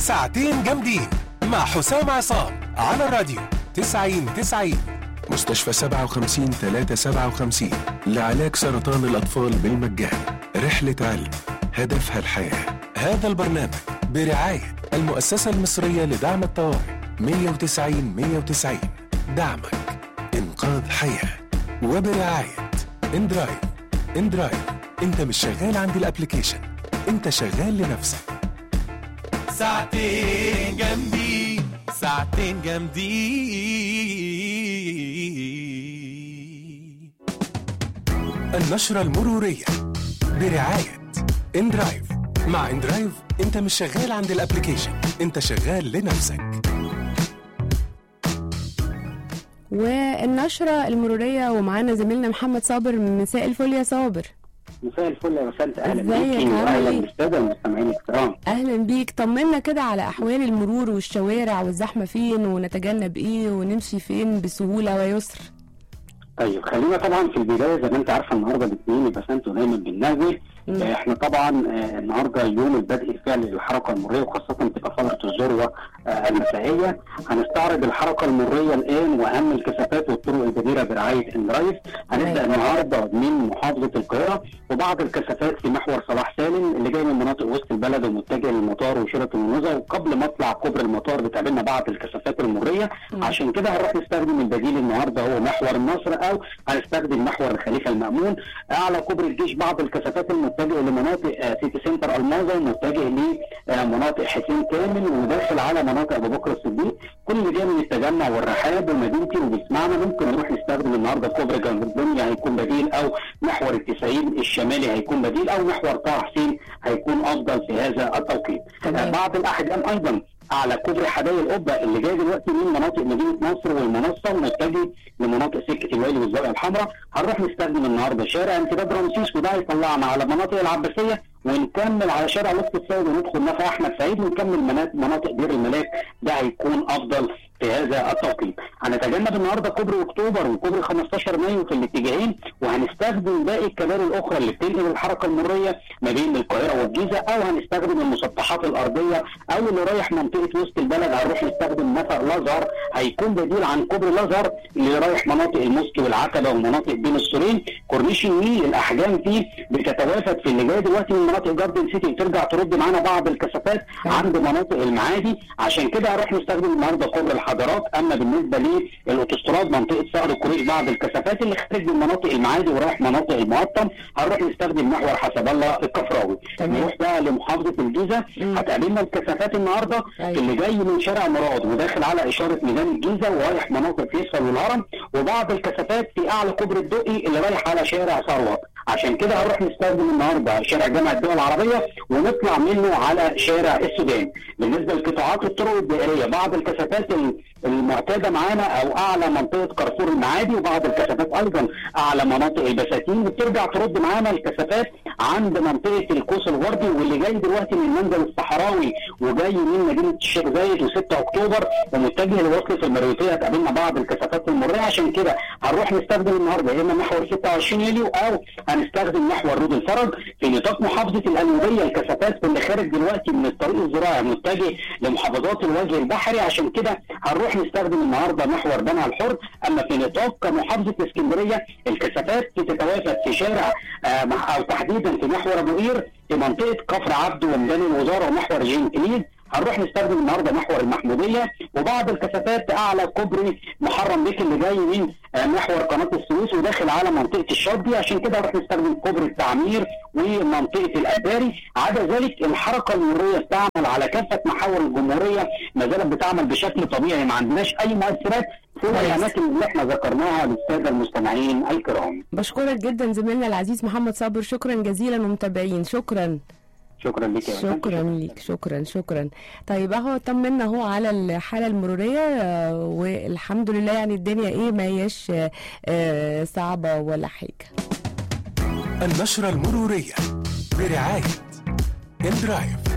ساعتين جامدين مع حسام عصام على الراديو 90 90 مستشفى 57 357 لعلاج سرطان الأطفال بالمجان رحلة علم هدفها الحياة هذا البرنامج برعاية المؤسسة المصرية لدعم الطوارئ 190 190 دعمك إنقاذ حياة وبرعاية اندرايف اندرايف انت مش شغال عند الابليكيشن انت شغال لنفسك ساعتين جامدين ساعتين جامدين النشرة المرورية برعاية اندرايف مع اندرايف انت مش شغال عند الابليكيشن انت شغال لنفسك والنشرة المرورية ومعانا زميلنا محمد صابر من مساء الفل يا صابر مساء الفل يا وسلت اهلا ازيك؟ بيكي عامل واهلا ايه؟ بالساده المستمعين الكرام اهلا بيك طمنا كده على احوال المرور والشوارع والزحمة فين ونتجنب ايه ونمشي فين بسهولة ويسر طيب خلينا طبعا في البدايه زي ما انت عارفه النهارده الاثنين يبقى انتوا دايما بننوه مم. آه، احنا طبعا آه، النهارده يوم البدء الفعلي للحركه المريه وخاصه تبقى فتره الذروه آه، المسائيه هنستعرض الحركه المريه الان واهم الكثافات والطرق الجديره برعايه اندرايف هنبدا أيوة. النهارده من محافظه القاهره وبعض الكثافات في محور صلاح سالم اللي جاي من مناطق وسط البلد ومتجه للمطار وشيراتون ونزهه وقبل ما اطلع كوبري المطار بتقابلنا بعض الكثافات المريه مم. عشان كده هنروح نستخدم البديل النهارده هو محور النصر او هنستخدم محور الخليفه المامون اعلى كوبري الجيش بعض الكثافات المتجهه لمناطق آه، سيتي سنتر الماظه ومتجه لمناطق حسين كامل وداخل على مناطق ابو بكر الصديق كل اللي جاي من التجمع والرحاب ومدينتي وبيسمعنا ممكن نروح نستخدم النهارده كوبري جنب الدنيا هيكون بديل او محور التسعين الشمالي هيكون بديل او محور طه حسين هيكون افضل في هذا التوقيت تمام. آه، بعض الاحجام ايضا على كوبري حدائق القبه اللي جاي دلوقتي من مناطق مدينه نصر والمنصه ومتجه لمناطق سكه الويل والزاويه الحمراء هنروح نستخدم النهارده شارع امتداد رمسيس وده هيطلعنا على مناطق العباسيه ونكمل على شارع لطفي السيد وندخل نفق احمد سعيد ونكمل مناطق مناطق دير الملاك ده هيكون افضل في هذا التوقيت. هنتجنب النهارده كوبري اكتوبر وكوبري 15 مايو في الاتجاهين وهنستخدم باقي الكباري الاخرى اللي بتنقل الحركه المريه ما بين القاهره والجيزه او هنستخدم المسطحات الارضيه او اللي رايح منطقه وسط البلد هنروح نستخدم نفق الازهر هيكون بديل عن كوبري الازهر اللي رايح مناطق الموسكي والعتبه ومناطق بين السورين كورنيش النيل الاحجام فيه بتتوافد في اللي جاي دلوقتي من مناطق جاردن سيتي وترجع ترد معانا بعض الكثافات عند مناطق المعادي عشان كده هنروح نستخدم النهارده كوبري الحضارات اما بالنسبه للاوتوستراد منطقه صقر الكوريش بعض الكثافات اللي خارج من مناطق المعادي ورايح مناطق المقطم هنروح نستخدم محور حسب الله الكفراوي تمام. نروح بقى لمحافظه الجيزه مم. هتقابلنا الكثافات النهارده أيوة. اللي جاي من شارع مراد وداخل على اشاره ميدان الجيزه ورايح مناطق فيصل والهرم وبعض الكثافات في اعلى كوبري الدقي اللي رايح على شارع ثروت عشان كده هنروح نستخدم النهارده شارع جامعه الدول العربيه ونطلع منه على شارع السودان بالنسبه لقطاعات الطرق الدائريه بعض الكثافات ال- المعتاده معانا او اعلى منطقه كارفور المعادي وبعض الكثافات ايضا اعلى مناطق البساتين وبترجع ترد معانا الكثافات عند منطقه القوس الغربي واللي جاي دلوقتي من المنزل الصحراوي وجاي من مدينه الشيخ زايد و6 اكتوبر ومتجه لوصل في المريوطيه هتقابلنا بعض الكثافات المريه عشان كده هنروح نستخدم النهارده يا اما محور 26 يوليو او هنستخدم محور رود الفرج في نطاق محافظه القليوبيه الكثافات اللي خارج دلوقتي من الطريق الزراعي متجه لمحافظات الوجه البحري عشان كده هنروح نستخدم النهارده محور بنها الحر اما في نطاق محافظه اسكندريه الكثافات بتتوافد في شارع آه مع- او تحديدا في محور ابو قير في منطقه كفر عبده وميدان الوزاره ومحور جين كليد هنروح نستخدم النهارده محور المحموديه وبعض الكثافات اعلى كوبري محرم بيك اللي جاي من آه، محور قناه السويس وداخل على منطقه الشاطبي عشان كده هنروح نستخدم كوبري التعمير ومنطقه الاباري عدا ذلك الحركه المريه بتعمل على كافه محاور الجمهوريه ما زالت بتعمل بشكل طبيعي ما عندناش اي مؤثرات في كويس. الاماكن اللي احنا ذكرناها للساده المستمعين الكرام بشكرك جدا زميلنا العزيز محمد صابر شكرا جزيلا ومتابعين شكرا شكرا لك يا فندم. شكرا ليك شكرا شكرا طيب اهو طمنا اهو على الحاله المروريه آه، والحمد لله يعني الدنيا ايه ما هياش آه، آه، صعبه ولا حاجه النشرة المرورية برعاية اندرايف